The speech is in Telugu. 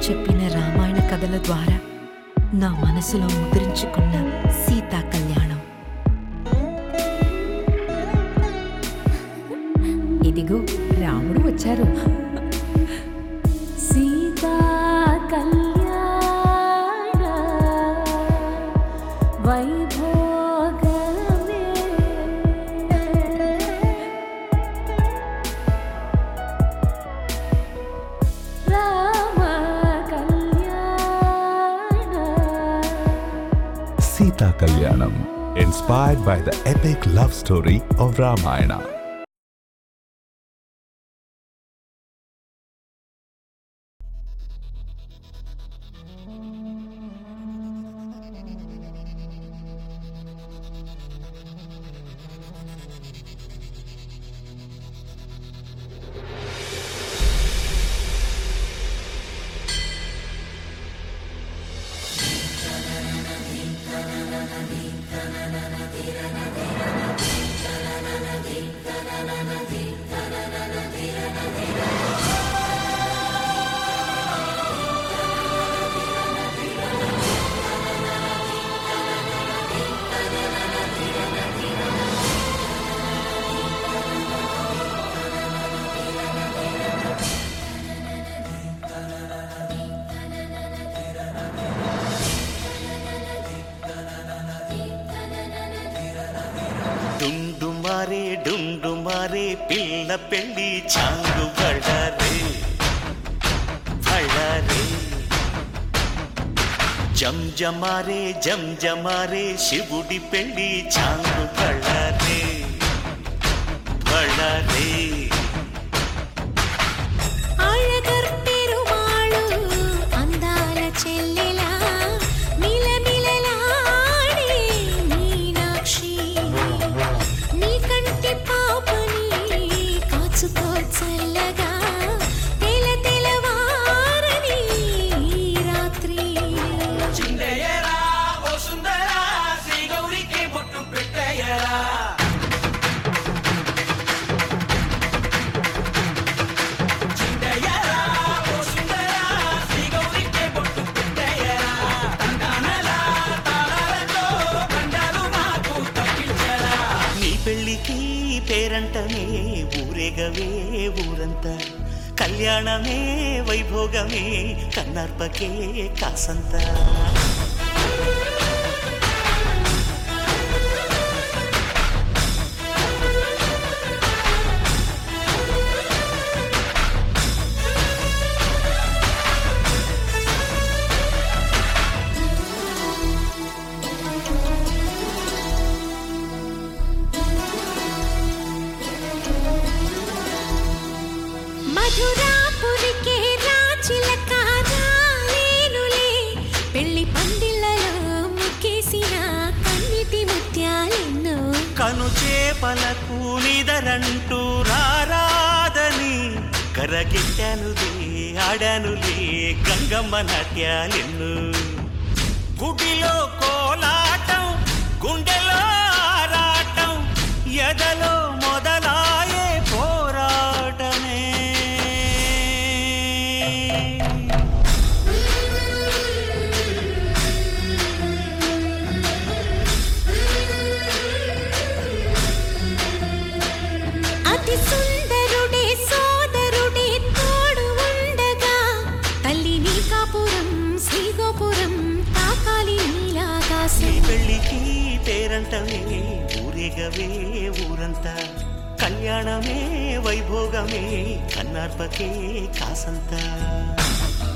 చెప్పిన రామాయణ కథల ద్వారా నా మనసులో ముద్రించుకున్న సీతా కళ్యాణం ఇదిగో రాముడు వచ్చారు సీతా కళ్యాణ వైభోగమే రామ కళ్యాణ Sita Kalyanam, inspired by the epic love story of Ramayana. డుండు మారే డుండు మారే పిల్ల పెళ్ళి చాంగు బళ్ళారే బళ్ళారే జం జమారే జం జమారే శివుడి పెళ్ళి చాంగు బళ్ళారే బళ్ళారే అழகర్ పెరుమాళు అందాల చెల్లెలా మిలమిలలాడే మీనాక్షి నీ కంటి పాపని కాచుకో చల్లగా తెల తెలవారని ఈ రాత్రి నీ పెళ్ళికి పేరంటమే ఊరేగవే ఊరంతా కళ్యాణమే వైభోగమే కన్నార్పకే కాసంతా మధురాపురికే రాచిలక రాలేనులే పెళ్లి పందిళ్ళలో ముక్కేసిన కన్నిటి ముత్యాలెన్నో కను చేపలకు నిదరంటూ రారాదని కరగిట్టానులే ఆడానులే గంగమ్మ నాట్యాలెన్ను గుడిలో కోలాటం గుండెలో ఆరాటం ఎదలో మొదలాయే పోరాటమే అతి సుందరుడే సోదరుడే తోడు ఉండగా తల్లి నీ కాపురం శ్రీగోపురం తాకాలి నీ నీలాకాశం పెళ్ళికి పేరంటమే ఊరేగవే ఊరంతా కళ్యాణమే వైభోగమే కన్నార్పకే కాసంతా